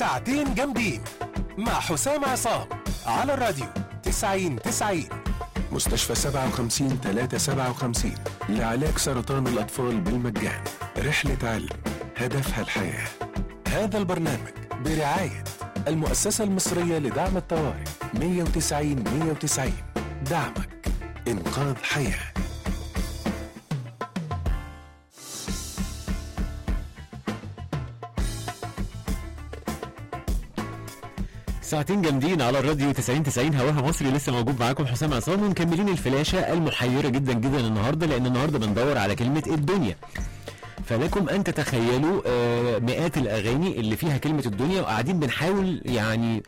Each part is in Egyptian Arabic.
ساعتين جامدين مع حسام عصام على الراديو 90 90 مستشفى 57 357 لعلاج سرطان الأطفال بالمجان رحلة علم هدفها الحياة هذا البرنامج برعاية المؤسسة المصرية لدعم الطوارئ 190 190 دعمك إنقاذ حياه ساعتين جامدين على الراديو 90 90 هواها مصري لسه موجود معاكم حسام عصام ومكملين الفلاشه المحيره جدا جدا النهارده لان النهارده بندور على كلمه الدنيا فلكم ان تتخيلوا آه، مئات الاغاني اللي فيها كلمه الدنيا وقاعدين بنحاول يعني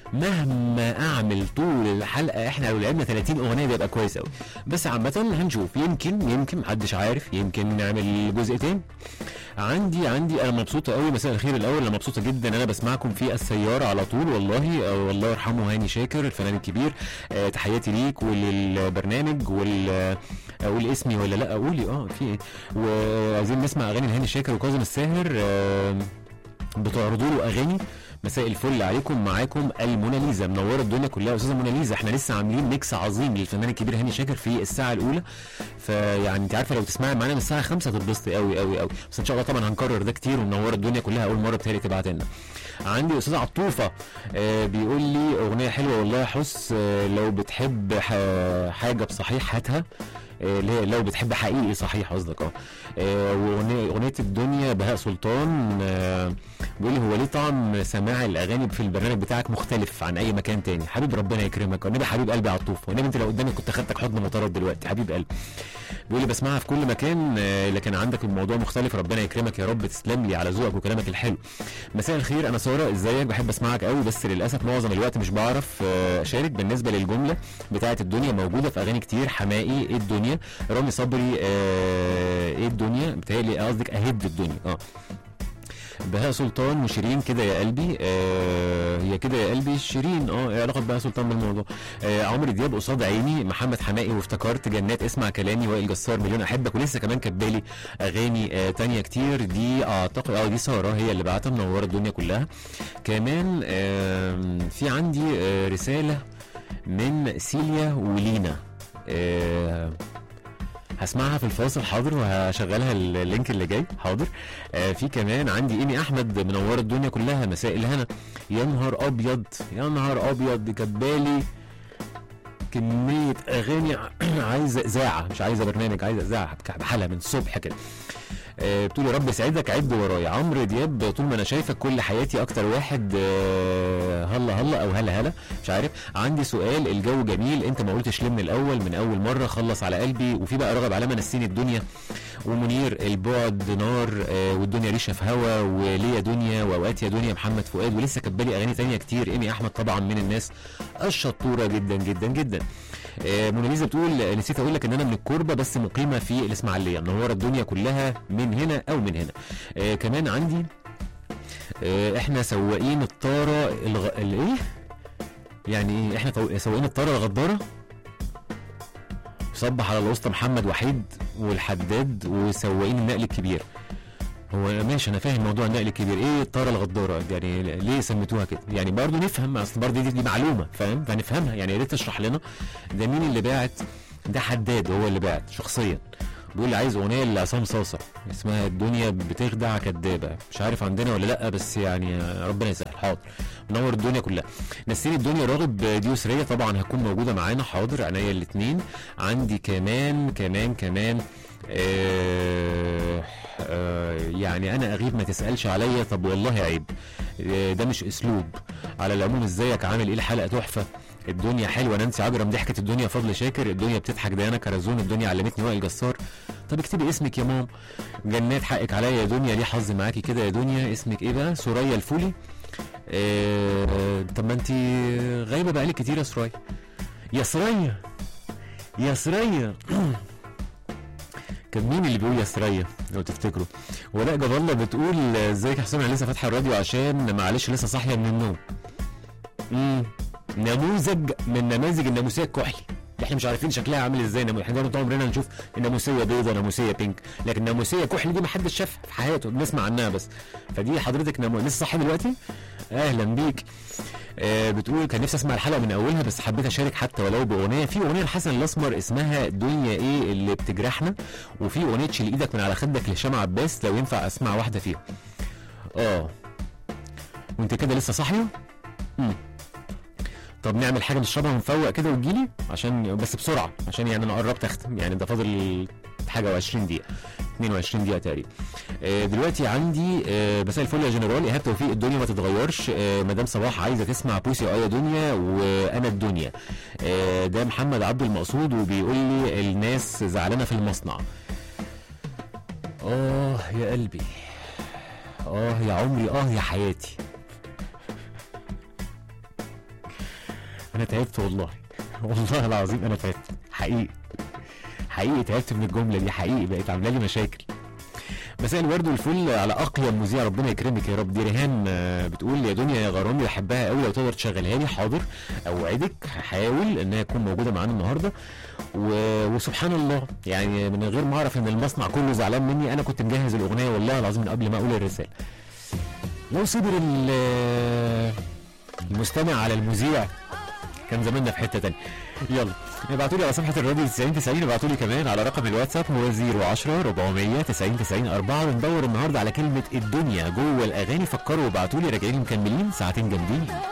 مهما اعمل طول الحلقه احنا لو لعبنا 30 اغنيه ده يبقى كويس قوي بس عامه هنشوف يمكن يمكن محدش عارف يمكن نعمل جزء تاني عندي عندي انا مبسوطه قوي مساء الخير الاول انا مبسوطه جدا انا بسمعكم في السياره على طول والله آه، والله يرحمه هاني شاكر الفنان الكبير آه، تحياتي ليك وللبرنامج وال آه، اقول اسمي ولا لا قولي اه في ايه وعايزين نسمع اغاني هاني شاكر وكاظم الساهر آه، بتعرضوا له اغاني مساء الفل عليكم معاكم الموناليزا منوره الدنيا كلها يا استاذه موناليزا احنا لسه عاملين ميكس عظيم للفنان الكبير هاني شاكر في الساعه الاولى فيعني انت عارفه لو تسمعي معانا من الساعه 5 هتتبسطي قوي قوي قوي بس ان شاء الله طبعا هنكرر ده كتير ومنوره الدنيا كلها اول مره بتهيألي تبعت لنا عندي استاذ عطوفه آه بيقول لي اغنيه حلوه والله يا حس آه لو بتحب ح- حاجه بصحيح هاتها آه، اللي هي لو بتحب حقيقي صحيح قصدك اه آه، واغنيه اغنيه الدنيا بهاء سلطان آه، بيقول لي هو ليه طعم سماع الاغاني في البرنامج بتاعك مختلف عن اي مكان تاني حبيب ربنا يكرمك والنبي حبيب قلبي عطوف والنبي انت لو قدامي كنت خدتك حضن مطارات دلوقتي حبيب قلبي بيقول لي بسمعها في كل مكان آه، لكن عندك الموضوع مختلف ربنا يكرمك يا رب تسلم لي على ذوقك وكلامك الحلو مساء الخير انا ساره ازيك بحب اسمعك قوي بس للاسف معظم الوقت مش بعرف آه، اشارك بالنسبه للجمله بتاعه الدنيا موجوده في اغاني كتير حمائي ايه الدنيا رامي صبري آه، ايه الدنيا بتهيألي قصدك اهد الدنيا اه بهاء سلطان وشيرين كده يا قلبي آه هي كده يا قلبي شيرين اه ايه علاقه بهاء سلطان بالموضوع آه عمرو دياب قصاد عيني محمد حماقي وافتكرت جنات اسمع كلامي وائل جسار مليون احبك ولسه كمان كاتبالي اغاني آه تانية كتير دي اعتقد اه دي ساره هي اللي بعتها منوره الدنيا كلها كمان آه في عندي آه رساله من سيليا ولينا آه هسمعها في الفاصل حاضر وهشغلها اللينك اللي جاي حاضر آه في كمان عندي ايمي احمد منوره الدنيا كلها مساء الهنا يا نهار ابيض يا نهار ابيض دي كاتبالي كميه اغاني عايزه اذاعه مش عايزه برنامج عايزه اذاعه بحالها من الصبح كده آه، بتقولي رب يسعدك عد ورايا عمرو دياب طول ما انا شايفك كل حياتي اكتر واحد آه، هلا هلا او هلا هلا مش عارف عندي سؤال الجو جميل انت ما قلتش ليه من الاول من اول مره خلص على قلبي وفي بقى رغب علامه نسيني الدنيا ومنير البعد نار آه، والدنيا ريشه في هوا وليه دنيا واوقات يا دنيا محمد فؤاد ولسه كاتبالي اغاني تانية كتير ايمي احمد طبعا من الناس الشطوره جدا جدا جدا آه، موناليزا بتقول نسيت اقول لك ان انا من الكوربه بس مقيمه في الاسماعيليه منوره الدنيا كلها من هنا او من هنا آه كمان عندي آه احنا سواقين الطاره الغ... الايه يعني ايه احنا تو- سواقين الطاره الغداره صبح على الوسطى محمد وحيد والحداد وسواقين النقل الكبير هو ماشي انا فاهم موضوع النقل الكبير ايه الطاره الغداره يعني ليه سميتوها كده يعني برضه نفهم اصل برضه دي, دي معلومه فاهم فنفهمها يعني يا ريت تشرح لنا ده مين اللي باعت ده حداد هو اللي باعت شخصيا بيقول لي عايز اغنيه لعصام صاصه اسمها الدنيا بتخدع كدابه مش عارف عندنا ولا لا بس يعني ربنا يسهل حاضر منور الدنيا كلها نسيني الدنيا راغب دي يسريه طبعا هتكون موجوده معانا حاضر عينيا الاثنين عندي كمان كمان كمان آه آه يعني انا اغيب ما تسالش عليا طب والله عيب آه ده مش اسلوب على العموم ازيك عامل ايه الحلقه تحفه الدنيا حلوه نانسي عجرم ضحكت الدنيا فضل شاكر الدنيا بتضحك ديانا كرزون الدنيا علمتني وائل جسار طب اكتبي اسمك يا مام جنات حقك عليا يا دنيا ليه حظ معاكي كده يا دنيا اسمك ايه بقى سوريا الفولي آه طب ما انت غايبه بقالك كتير يا سوريا يا سوريا يا سوريا كان مين اللي بيقول يا سرية لو تفتكروا ولاء جاب الله بتقول ازيك يا حسام انا لسه فاتحه الراديو عشان معلش لسه صاحيه من النوم امم نموذج من نماذج الناموسيه الكحلي احنا مش عارفين شكلها عامل ازاي نمو- احنا دايما طول عمرنا نشوف الناموسيه بيضه ناموسيه بينك لكن الناموسيه كحلي دي ما حدش شافها في حياته بنسمع عنها بس فدي حضرتك نمو... لسه صاحيه دلوقتي اهلا بيك آه بتقول كان نفسي اسمع الحلقه من اولها بس حبيت اشارك حتى ولو باغنيه في اغنيه لحسن الاسمر اسمها دنيا ايه اللي بتجرحنا وفي اغنيه شيل ايدك من على خدك لهشام عباس لو ينفع اسمع واحده فيهم اه وانت كده لسه صاحيه امم طب نعمل حاجه نشربها ونفوق كده وتجيلي عشان بس بسرعه عشان يعني انا قربت اختم يعني ده فاضل حاجه و20 دقيقه 22 دقيقه تقريبا آه، دلوقتي عندي آه، مساء الفل يا جنرال ايهاب توفيق الدنيا ما تتغيرش آه، مدام صباح عايزه تسمع بوسي اه يا دنيا وانا الدنيا آه، ده محمد عبد المقصود وبيقول لي الناس زعلانه في المصنع اه يا قلبي اه يا عمري اه يا حياتي انا تعبت والله والله العظيم انا تعبت حقيقي حقيقي تعبت من الجمله دي حقيقي بقت عامله لي مشاكل مساء الورد والفل على اقيم مذيع ربنا يكرمك يا رب دي ريهام آه، بتقول يا دنيا يا غرامي بحبها قوي لو تقدر تشغلها لي حاضر اوعدك هحاول انها تكون موجوده معانا النهارده و... وسبحان الله يعني من غير ما اعرف ان المصنع كله زعلان مني انا كنت مجهز الاغنيه والله العظيم من قبل ما اقول الرساله لو صبر ال- المستمع على المذيع كان زماننا في حته تانية يلا ابعتوا لي على صفحه الراديو 90 90 ابعتوا لي كمان على رقم الواتساب هو 010 400 90 90 4 بندور النهارده على كلمه الدنيا جوه الاغاني فكروا وابعتوا لي راجعين مكملين ساعتين جامدين